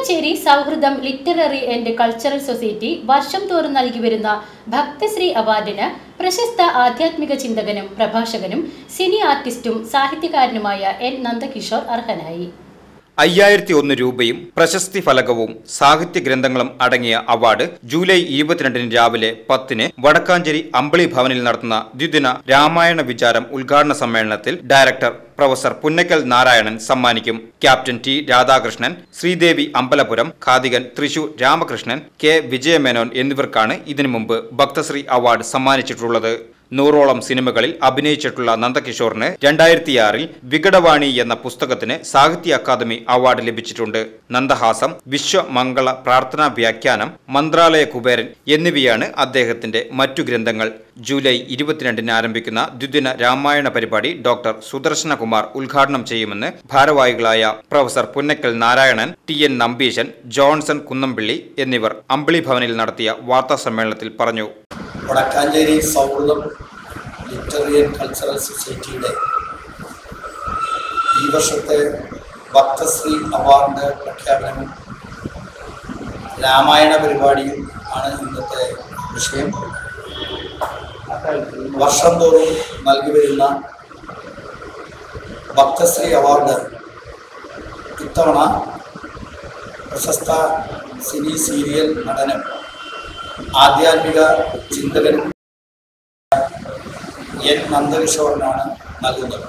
വടക്കാഞ്ചേരി സൗഹൃദം literary and cultural society വർഷം തോറും നൽകി വരുന്ന ഭക്തശ്രീ അവാർഡിന് പ്രശസ്ത ആധ്യാത്മിക ചിന്തകനും പ്രഭാഷകനും സിനി ആർട്ടിസ്റ്റും സാഹിത്യകാരനുമായ എൻ നന്ദകിഷോർ അർഹനായി അയ്യായിരത്തി ഒന്ന് രൂപയും പ്രശസ്തി ഫലകവും സാഹിത്യ ഗ്രന്ഥങ്ങളും അടങ്ങിയ അവാർഡ് ജൂലൈ ഇരുപത്തിരണ്ടിന് രാവിലെ പത്തിന് വടക്കാഞ്ചേരി അമ്പളി ഭവനിൽ നടത്തുന്ന ദ്വിദിന രാമായണ വിചാരം ഉദ്ഘാടന സമ്മേളനത്തിൽ ഡയറക്ടർ പ്രൊഫസർ പുന്നക്കൽ നാരായണൻ സമ്മാനിക്കും ക്യാപ്റ്റൻ ടി രാധാകൃഷ്ണൻ ശ്രീദേവി അമ്പലപുരം ഖാദികൻ തൃശൂർ രാമകൃഷ്ണൻ കെ വിജയമേനോൻ എന്നിവർക്കാണ് ഇതിനു മുമ്പ് ഭക്തശ്രീ അവാർഡ് സമ്മാനിച്ചിട്ടുള്ളത് നൂറോളം സിനിമകളിൽ അഭിനയിച്ചിട്ടുള്ള നന്ദകിഷോറിന് രണ്ടായിരത്തിയാറിൽ വികടവാണി എന്ന പുസ്തകത്തിന് സാഹിത്യ അക്കാദമി അവാർഡ് ലഭിച്ചിട്ടുണ്ട് നന്ദഹാസം വിശ്വമംഗള പ്രാർത്ഥനാ വ്യാഖ്യാനം മന്ത്രാലയ കുബേരൻ എന്നിവയാണ് അദ്ദേഹത്തിന്റെ മറ്റു ഗ്രന്ഥങ്ങൾ ജൂലൈ ഇരുപത്തിരണ്ടിന് ആരംഭിക്കുന്ന ദ്വിദിന രാമായണ പരിപാടി ഡോക്ടർ സുദർശനകുമാർ ഉദ്ഘാടനം ചെയ്യുമെന്ന് ഭാരവാഹികളായ professor Punnakkal Narayanan T N Nambeesan Johnson Kunnampilly എന്നിവർ അമ്പിളി ഭവനിൽ നടത്തിയ വാർത്താ സമ്മേളനത്തിൽ പറഞ്ഞു വടക്കാഞ്ചേരി സൗഹൃദം ലിറ്ററേറിയൻ കൾച്ചറൽ സൊസൈറ്റിയുടെ ഈ വർഷത്തെ ഭക്തശ്രീ അവാർഡ് പ്രഖ്യാപനവും രാമായണ പരിപാടിയും ആണ് ഇന്നത്തെ വിഷയം വർഷം തോറും നൽകി വരുന്ന ഭക്തശ്രീ അവാർഡ് ഇത്തവണ പ്രശസ്ത സിനി സീരിയൽ നടനും ആധ്യാത്മിക ചിന്തകനും എൻ നന്ദകിഷോറിനാണ് നൽകുന്നത്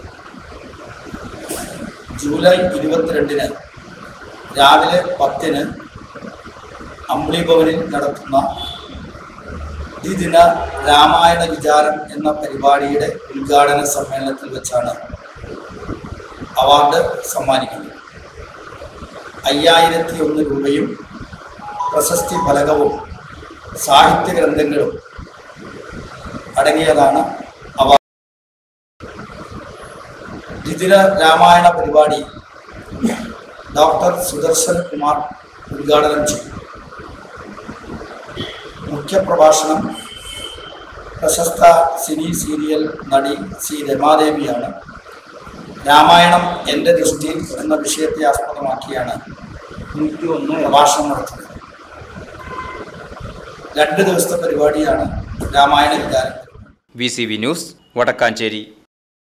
ജൂലൈ ഇരുപത്തിരണ്ടിന് രാവിലെ പത്തിന് അമ്പിളി ഭവനിൽ നടത്തുന്ന ദ്വിദിന രാമായണ വിചാരം എന്ന പരിപാടിയുടെ ഉദ്ഘാടന സമ്മേളനത്തിൽ വെച്ചാണ് അവാർഡ് സമ്മാനിക്കുന്നത് അയ്യായിരത്തി ഒന്ന് രൂപയും പ്രശസ്തി ഫലകവും സാഹിത്യ ഗ്രന്ഥങ്ങളും അടങ്ങിയതാണ് അവ ദ്വിദിന രാമായണ പരിപാടി ഡോക്ടർ സുദർശൻ കുമാർ ഉദ്ഘാടനം ചെയ്തു മുഖ്യപ്രഭാഷണം പ്രശസ്ത സിനി സീരിയൽ നടി സി രമാദേവിയാണ് രാമായണം എൻ്റെ ദൃഷ്ടിയിൽ എന്ന വിഷയത്തെ ആസ്പദമാക്കിയാണ് പ്രഭാഷണം നടത്തുന്നത് രണ്ട് ദിവസത്തെ പരിപാടിയാണ് രാമായണ വിചാരം V C V news Vadakkanchery